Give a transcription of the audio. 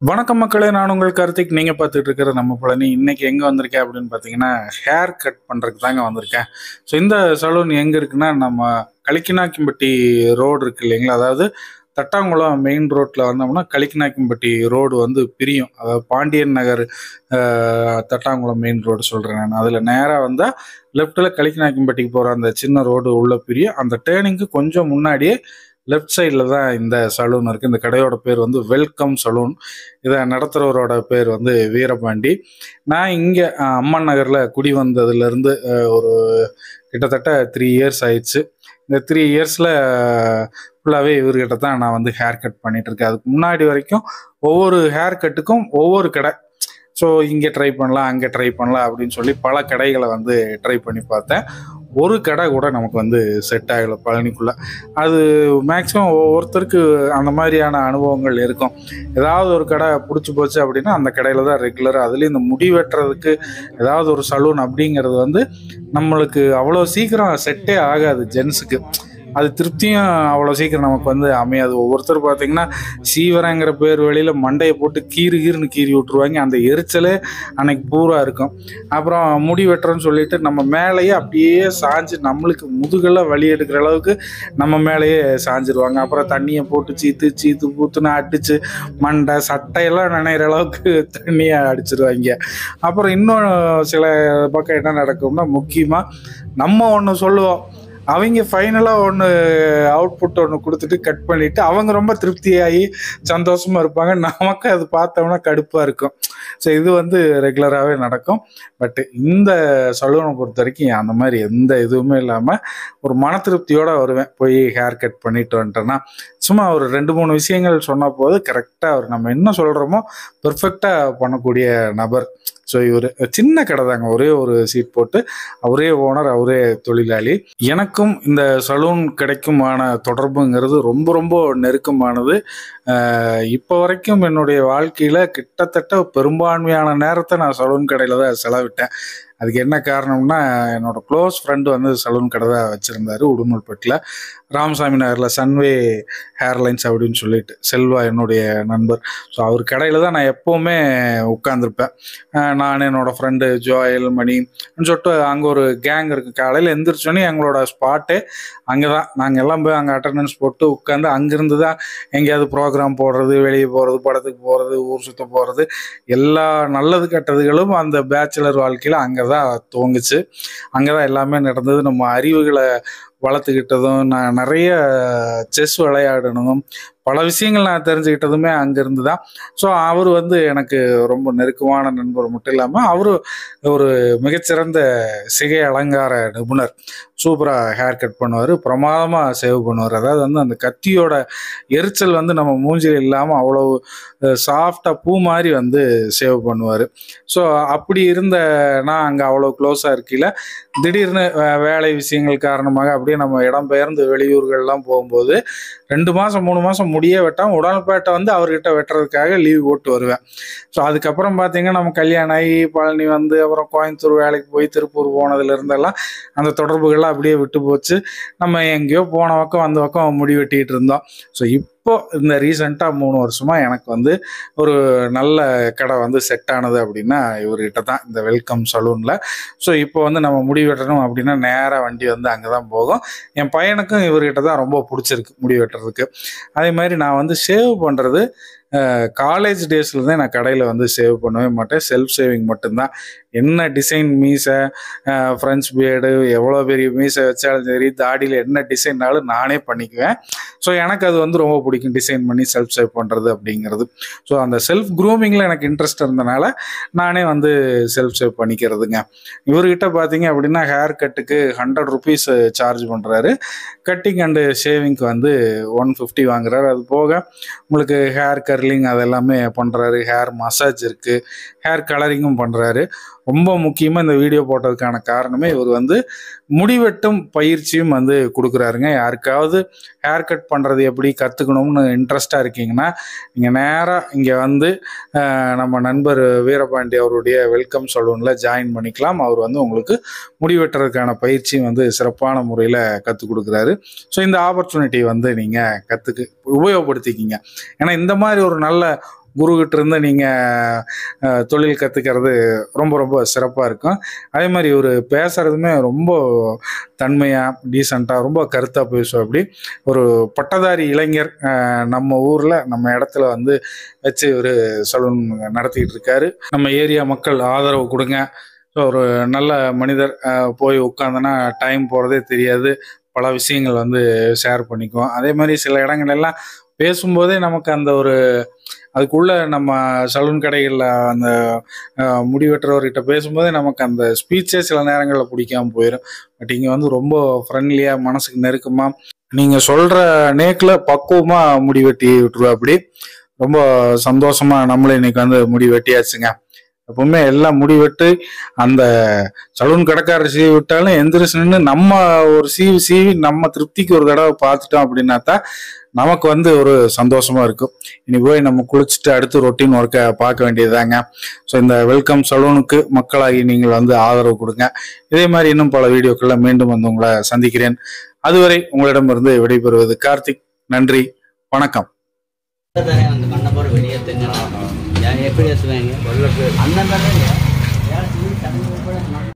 வணக்கம் மக்களே நான் உங்கள் கார்த்திக் நீங்கள் பார்த்துட்டு இருக்கிற நம்ம பழனி இன்னைக்கு எங்கே வந்திருக்கேன் அப்படின்னு பார்த்தீங்கன்னா ஹேர் கட் பண்ணுறதுக்கு தாங்க வந்திருக்கேன் ஸோ இந்த சலூன் எங்கே இருக்குன்னா நம்ம கலிக்கினாக்கிம்பட்டி ரோடு இருக்கு இல்லைங்களா அதாவது தட்டாங்குளம் மெயின் ரோட்டில் வந்தோம்னா கலிக்கினாக்கிம்பட்டி ரோடு வந்து பிரியும் அதாவது பாண்டியன் நகர் அஹ், தட்டாங்குளம் மெயின் ரோடு சொல்கிறேன் நான் அதில் நேராக வந்தால் லெஃப்ட்டில் கலிக்கினாக்கிம்பட்டிக்கு போகிற அந்த சின்ன ரோடு உள்ள பிரியும் அந்த டேர்னிங்க்கு கொஞ்சம் முன்னாடியே லெஃப்ட் சைடில் தான் இந்த சலூன் இருக்குது இந்த கடையோட பேர் வந்து வெல்கம் சலூன் இதை நடத்துகிறவரோட பேர் வந்து வீரபாண்டி நான் இங்கே அம்மன் நகரில் குடி வந்ததுலேருந்து ஒரு கிட்டத்தட்ட த்ரீ இயர்ஸ் ஆயிடுச்சு இந்த த்ரீ இயர்ஸில் ஃபுல்லாகவே இவர்கிட்ட தான் நான் வந்து ஹேர் கட் பண்ணிட்டு இருக்கேன் அதுக்கு முன்னாடி வரைக்கும் ஒவ்வொரு ஹேர் கட்டுக்கும் ஒவ்வொரு கடை ஸோ இங்கே ட்ரை பண்ணலாம் அங்கே ட்ரை பண்ணலாம் அப்படின்னு சொல்லி பல கடைகளை வந்து ட்ரை பண்ணி பார்த்தேன் ஒரு கடை கூட நமக்கு வந்து செட் ஆகலை பழனிக்குள்ளே அது மேக்ஸிமம் ஒவ்வொருத்தருக்கு அந்த மாதிரியான அனுபவங்கள் இருக்கும் ஏதாவது ஒரு கடை பிடிச்சி போச்சு அப்படின்னா அந்த கடையில் தான் ரெகுலராக அதுலேயும் இந்த முடி வெட்டுறதுக்கு ஏதாவது ஒரு சலூன் அப்படிங்கிறது வந்து நம்மளுக்கு அவ்வளோ சீக்கிரம் செட்டே ஆகாது ஜென்ஸுக்கு அது திருப்தியும் அவ்வளோ சீக்கிரம் நமக்கு வந்து அமையாது ஒவ்வொருத்தர் பார்த்தீங்கன்னா சீவரங்கிற பேர் வெளியில் மண்டையை போட்டு கீறு கீறுன்னு கீறி விட்ருவாங்க அந்த எரிச்சலே அன்னைக்கு பூரா இருக்கும் அப்புறம் முடி வெட்டுறோன்னு சொல்லிட்டு நம்ம மேலேயே அப்படியே சாஞ்சு நம்மளுக்கு முதுகெல்லாம் வலி எடுக்கிற அளவுக்கு நம்ம மேலேயே சாஞ்சிருவாங்க அப்புறம் தண்ணியை போட்டு சீத்து சீத்து பூத்துன்னு அடிச்சு மண்டை சட்டையெல்லாம் நினைக்கிற அளவுக்கு தண்ணியை அடிச்சிருவாங்க அப்புறம் இன்னும் சில பக்கம் என்ன நடக்கும்னா முக்கியமாக நம்ம ஒன்று சொல்லுவோம் அவங்க ஃபைனலாக ஒன்று அவுட்புட் ஒன்று கொடுத்துட்டு கட் பண்ணிட்டு அவங்க ரொம்ப திருப்தியாகி சந்தோஷமா இருப்பாங்க நமக்கு அது பார்த்தோம்னா கடுப்பாக இருக்கும் ஸோ இது வந்து ரெகுலராகவே நடக்கும் பட் இந்த சலூனை பொறுத்த வரைக்கும் அந்த மாதிரி எந்த இதுவுமே இல்லாமல் ஒரு மன திருப்தியோட வருவேன் போய் ஹேர் கட் பண்ணிட்டு வந்துட்டேன்னா சும்மா ஒரு ரெண்டு மூணு விஷயங்கள் சொன்ன போது கரெக்டாக அவர் நம்ம என்ன சொல்கிறோமோ பெர்ஃபெக்டாக பண்ணக்கூடிய நபர் ஸோ இவர் சின்ன கடை தாங்க ஒரே ஒரு சீட் போட்டு அவரே ஓனர் அவரே தொழிலாளி எனக்கும் இந்த சலூன் கிடைக்குமான தொடர்புங்கிறது ரொம்ப ரொம்ப நெருக்கமானது ஆஹ் இப்போ வரைக்கும் என்னுடைய வாழ்க்கையில் கிட்டத்தட்ட பெரும்பான்மையான நேரத்தை நான் சலூன் கடையில் தான் செலவிட்டேன் அதுக்கு என்ன காரணம்னா என்னோட க்ளோஸ் ஃப்ரெண்டு வந்து சலூன் கடை தான் வச்சுருந்தாரு உடுமல்பேட்டில் ராமசாமி நகரில் சன்வே ஹேர்லைன்ஸ் அப்படின்னு சொல்லிட்டு செல்வா என்னுடைய நண்பர் ஸோ அவர் கடையில் தான் நான் எப்போவுமே உட்காந்துருப்பேன் நான் என்னோடய ஃப்ரெண்டு ஜோயல் மணி சொல்லிட்டு அங்கே ஒரு கேங் இருக்குது காலையில் எந்திரிச்சோன்னே எங்களோட ஸ்பாட்டே அங்கே தான் நாங்கள் எல்லாம் போய் அங்கே அட்டண்டன்ஸ் போட்டு உட்காந்து அங்கேருந்து தான் எங்கேயாவது ப்ரோக்ராம் போடுறது வெளியே போகிறது படத்துக்கு போகிறது ஊர் சுத்த போகிறது எல்லா நல்லது கெட்டதுகளும் அந்த பேச்சுலர் வாழ்க்கையில் அங்கே தான் துவங்குச்சு அங்கே தான் எல்லாமே நடந்தது நம்ம அறிவுகளை வளர்த்துக்கிட்டதும் நான் நிறைய செஸ் விளையாடினதும் பல விஷயங்கள் நான் தெரிஞ்சுக்கிட்டதுமே அங்கேருந்து தான் ஸோ அவர் வந்து எனக்கு ரொம்ப நெருக்கமான நண்பர் மட்டும் இல்லாமல் அவர் ஒரு மிகச்சிறந்த சிகை அலங்கார நிபுணர் சூப்பராக ஹேர் கட் பண்ணுவார் பிரமாதமாக சேவ் பண்ணுவார் அதாவது வந்து அந்த கத்தியோட எரிச்சல் வந்து நம்ம மூஞ்சில் இல்லாமல் அவ்வளோ சாஃப்டாக பூ மாதிரி வந்து சேவ் பண்ணுவார் ஸோ அப்படி இருந்த நான் அங்கே அவ்வளோ க்ளோஸாக இருக்கையில் திடீர்னு வே- வேலை விஷயங்கள் காரணமாக அப்படியே நம்ம இடம்பெயர்ந்து வெளியூர்கள்லாம் போகும்போது ரெண்டு மாதம் மூணு மாதம் முடியே வெட்டாம உடல்பேட்டை வந்து அவர்கிட்ட வெட்டுறதுக்காக லீவ் போட்டு வருவேன் ஸோ அதுக்கப்புறம் பார்த்தீங்கன்னா நம்ம கல்யாணம் ஆகி பழனி வந்து அப்புறம் கோயம்புத்தூர் வேலைக்கு போய் திருப்பூர் போனதுல இருந்தெல்லாம் அந்த தொடர்புகள்லாம் அப்படியே விட்டு போச்சு நம்ம எங்கேயோ போன பக்கம் அந்த பக்கம் முடி வெட்டிட்டு இருந்தோம் ஸோ இப்போ இந்த ரீசெண்டாக மூணு வருஷமா எனக்கு வந்து ஒரு நல்ல கடை வந்து செட் ஆனது அப்படின்னா இவர்கிட்ட தான் இந்த வெல்கம் சலூனில் ஸோ இப்போ வந்து நம்ம முடி வெட்டணும் அப்படின்னா நேராக வண்டி வந்து அங்கே தான் போகும் என் பையனுக்கும் இவர்கிட்ட தான் ரொம்ப பிடிச்சிருக்கு முடி வெட்டுறதுக்கு அதே மாதிரி நான் வந்து சேவ் பண்ணுறது காலேஜ் டேஸில் தான் நான் கடையில் வந்து சேவ் பண்ணவே மாட்டேன் செல்ஃப் சேவிங் மட்டும்தான் என்ன டிசைன் மீசை ஃப்ரெஞ்ச் பியர்டு எவ்வளோ பெரிய மீசை வச்சாலும் சரி தாடியில் என்ன டிசைன்னாலும் நானே பண்ணிக்குவேன் ஸோ எனக்கு அது வந்து ரொம்ப பிடிக்கும் டிசைன் பண்ணி செல்ஃப் சேவ் பண்ணுறது அப்படிங்கிறது ஸோ அந்த செல்ஃப் க்ரூமிங்கில் எனக்கு இன்ட்ரெஸ்ட் இருந்தனால நானே வந்து செல்ஃப் சேவ் பண்ணிக்கிறதுங்க இவர்கிட்ட பார்த்தீங்க அப்படின்னா ஹேர் கட்டுக்கு ஹண்ட்ரட் ருபீஸ் சார்ஜ் பண்ணுறாரு கட்டிங் அண்டு ஷேவிங்க்கு வந்து ஒன் ஃபிஃப்டி வாங்குறாரு அது போக உங்களுக்கு ஹேர் கர்லிங் அதெல்லாமே பண்ணுறாரு ஹேர் மசாஜ் இருக்குது ஹேர் கலரிங்கும் பண்ணுறாரு ரொம்ப முக்கியமாக இந்த வீடியோ போட்டதுக்கான காரணமே இவர் வந்து முடிவெட்டும் பயிற்சியும் வந்து கொடுக்குறாருங்க யாருக்காவது ஹேர் கட் பண்ணுறது எப்படி கற்றுக்கணும்னு இன்ட்ரெஸ்டாக இருக்கீங்கன்னா நீங்கள் நேராக இங்கே வந்து அஹ், நம்ம நண்பர் வீரபாண்டி அவருடைய வெல்கம் சலூனில் ஜாயின் பண்ணிக்கலாம் அவர் வந்து உங்களுக்கு முடி வெட்டுறதுக்கான பயிற்சியும் வந்து சிறப்பான முறையில் கற்றுக் கொடுக்குறாரு ஸோ இந்த ஆப்பர்ச்சுனிட்டி வந்து நீங்கள் கற்றுக்கு உபயோகப்படுத்திக்கிங்க ஏன்னா இந்த மாதிரி ஒரு நல்ல குருகிட்ட இருந்து நீங்கள் தொழில் கற்றுக்கிறது ரொம்ப ரொம்ப சிறப்பாக இருக்கும் அதே மாதிரி இவர் பேசுகிறதுமே ரொம்ப தன்மையாக டீசெண்டாக ரொம்ப கருத்தாக பேசுவோம் அப்படி ஒரு பட்டதாரி இளைஞர் அஹ், நம்ம ஊரில் நம்ம இடத்துல வந்து வச்சு ஒரு சலூன் நடத்திக்கிட்டு இருக்காரு நம்ம ஏரியா மக்கள் ஆதரவு கொடுங்க ஸோ ஒரு நல்ல மனிதர் அஹ், போய் உட்காந்தனா டைம் போகிறதே தெரியாது பல விஷயங்கள் வந்து ஷேர் பண்ணிக்குவோம் அதே மாதிரி சில இடங்கள் எல்லாம் பேசும்போதே நமக்கு அந்த ஒரு அதுக்குள்ள நம்ம சலூன் கடைகளில் அந்த அஹ், முடி வெட்டுறவர்கிட்ட பேசும்போதே நமக்கு அந்த ஸ்பீச்சே சில நேரங்களில் பிடிக்காம போயிடும் பட் இங்கே வந்து ரொம்ப ஃப்ரெண்ட்லியாக மனசுக்கு நெருக்கமாக நீங்கள் சொல்கிற நேக்கில் பக்குவமாக முடி வெட்டி விட்டுருவா அப்படி ரொம்ப சந்தோஷமாக நம்மளும் இன்னைக்கு வந்து முடி வெட்டியாச்சுங்க எப்பவுமே எல்லாம் முடி வெட்டு அந்த சலூன் கடைக்காரர் சீவி விட்டாலும் எந்திரிச்சு நின்று நம்ம ஒரு சீவி சீவி நம்ம திருப்திக்கு ஒரு தடவை பார்த்துட்டோம் அப்படின்னா தான் நமக்கு வந்து ஒரு சந்தோஷமா இருக்கும் இனி போய் நம்ம குளிச்சுட்டு அடுத்து ரொட்டீன் ஒர்க்கை பார்க்க வேண்டியதுதாங்க ஸோ இந்த வெல்கம் சலூனுக்கு மக்களாகி நீங்கள் வந்து ஆதரவு கொடுங்க இதே மாதிரி இன்னும் பல வீடியோக்கள்ல மீண்டும் வந்து உங்களை சந்திக்கிறேன் அதுவரை உங்களிடமிருந்து விடைபெறுவது கார்த்திக் நன்றி வணக்கம் தரேன் அந்த மண்ணை போட வெளியே ஏற்றுங்க எப்படி ஏற்றுவாங்க அண்ணன் தானே